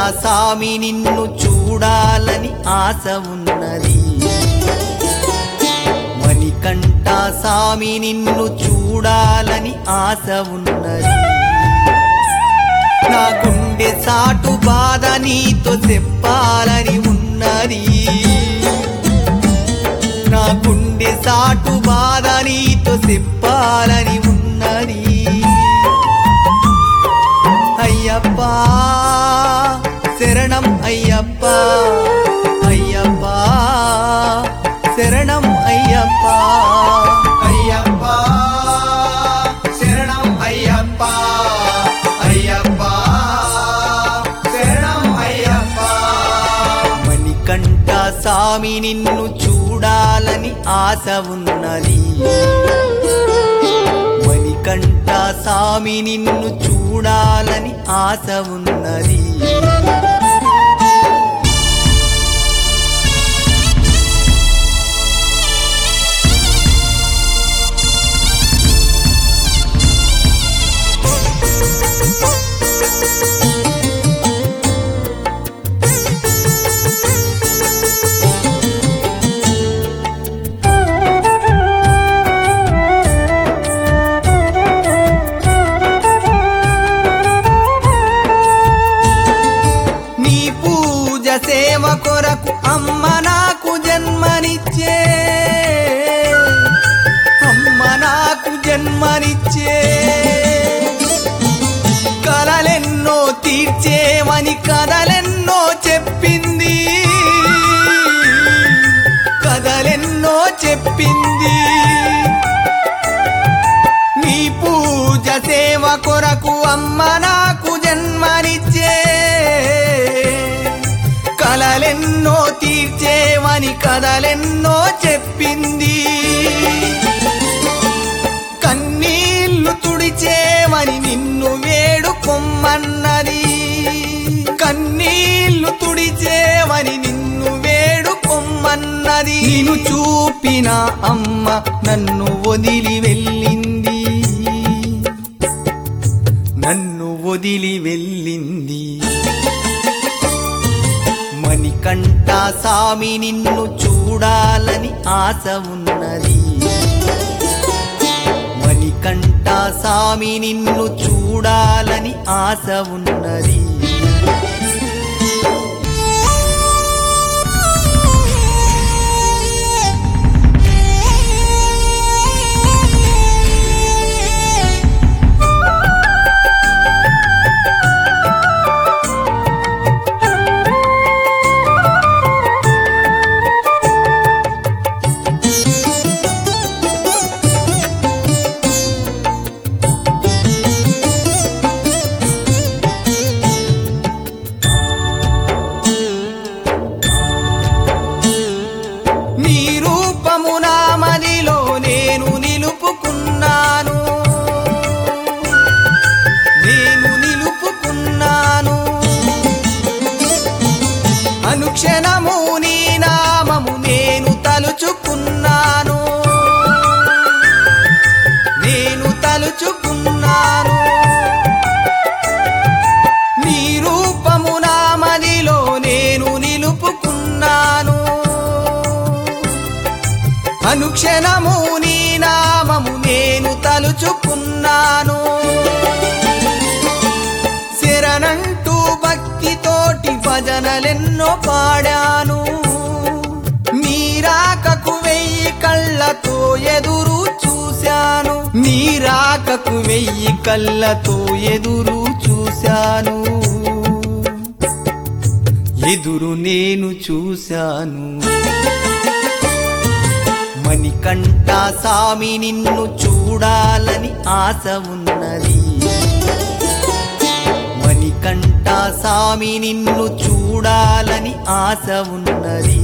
సామి నిన్ను చూడాలని ఆశ ఉన్నది మణికంఠ సామి నిన్ను చూడాలని ఆశ ఉన్నది నా గుండె సాటు బాధ నీతో చెప్పాలని ఉన్నది నా గుండె సాటు బాధ నీతో చెప్పాలని ఉన్నది అయ్యప్ప శరణం అయ్యప్ప అయ్యప్ప శరణం అయ్యప్ప అయ్యప్ప శరణం అయ్యప్ప అయ్యప్ప శరణం అయ్యప్ప మణికంఠ స్వామి నిన్ను చూడాలని ఆశ ఉన్నది మణికంఠ స్వామి నిన్ను చూడాలని ఆశ ఉన్నది నీ పూజ సేవ కొరకు అమ్మ నాకు జన్మనిచ్చే అమ్మ నాకు జన్మనిచ్చే కలలెన్నో తీర్చేవని కథలెన్నో చెప్పింది కథలెన్నో చెప్పింది నీ పూజ సేవ కొరకు అమ్మ నాకు జన్మనిచ్చే కలలెన్నో తీర్చేవని కథలెన్నో చెప్పింది కన్నీళ్లు తుడిచేవని నిన్ను వేడుకొమ్మన్నది కన్నీళ్లు తుడిచేవని నిన్ను వేడుకొమ్మన్నది నిన్ను చూపిన అమ్మ నన్ను వదిలి వెళ్ళింది నన్ను వదిలి వెళ్ళింది మణికంఠ సామి నిన్ను చూడాలని ఆశ ఉన్నది మణికంఠ సామి నిన్ను చూడాలని ఆశ ఉన్నది నీ రూపము నా మదిలో నేను నిలుపుకున్నాను నేను నిలుపుకున్నాను అనుక్షణము నీ నామము నేను తలుచుకున్నాను నేను తలుచుకున్నాను నీ రూపము నా మదిలో నేను నిలుపుకున్నాను అనుక్షణము నీ నామము నేను తలుచుకున్నాను శరణంటూ భక్తితోటి భజనలెన్నో పాడాను నీరాకకు వెయ్యి కళ్ళతో ఎదురు చూశాను నీరాకకు వెయ్యి కళ్ళతో ఎదురు చూశాను ఎదురు నేను చూశాను మణికంఠ సామి నిన్ను చూడాలని ఆశ ఉన్నది మణికంఠ సామి నిన్ను చూడాలని ఆశ ఉన్నది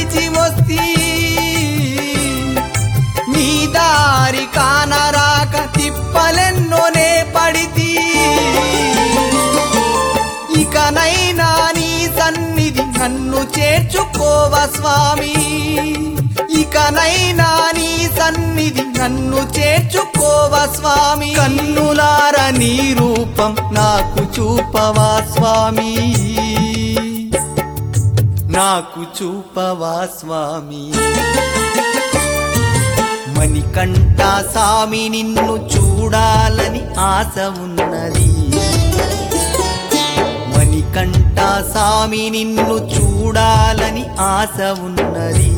నడిచి వస్తీ నీ దారి కానరాక తిప్పలెన్నోనే పడితీ ఇకనైనా నీ సన్నిధి నన్ను చేర్చుకోవ స్వామి ఇకనైనా నీ సన్నిధి నన్ను చేర్చుకోవ స్వామి కన్నులార నీ రూపం నాకు చూపవా స్వామి నాకు చూపవా స్వామి మణికంఠ స్వామి నిన్ను చూడాలని ఆశ ఉన్నది మణికంఠ స్వామి నిన్ను చూడాలని ఆశ ఉన్నది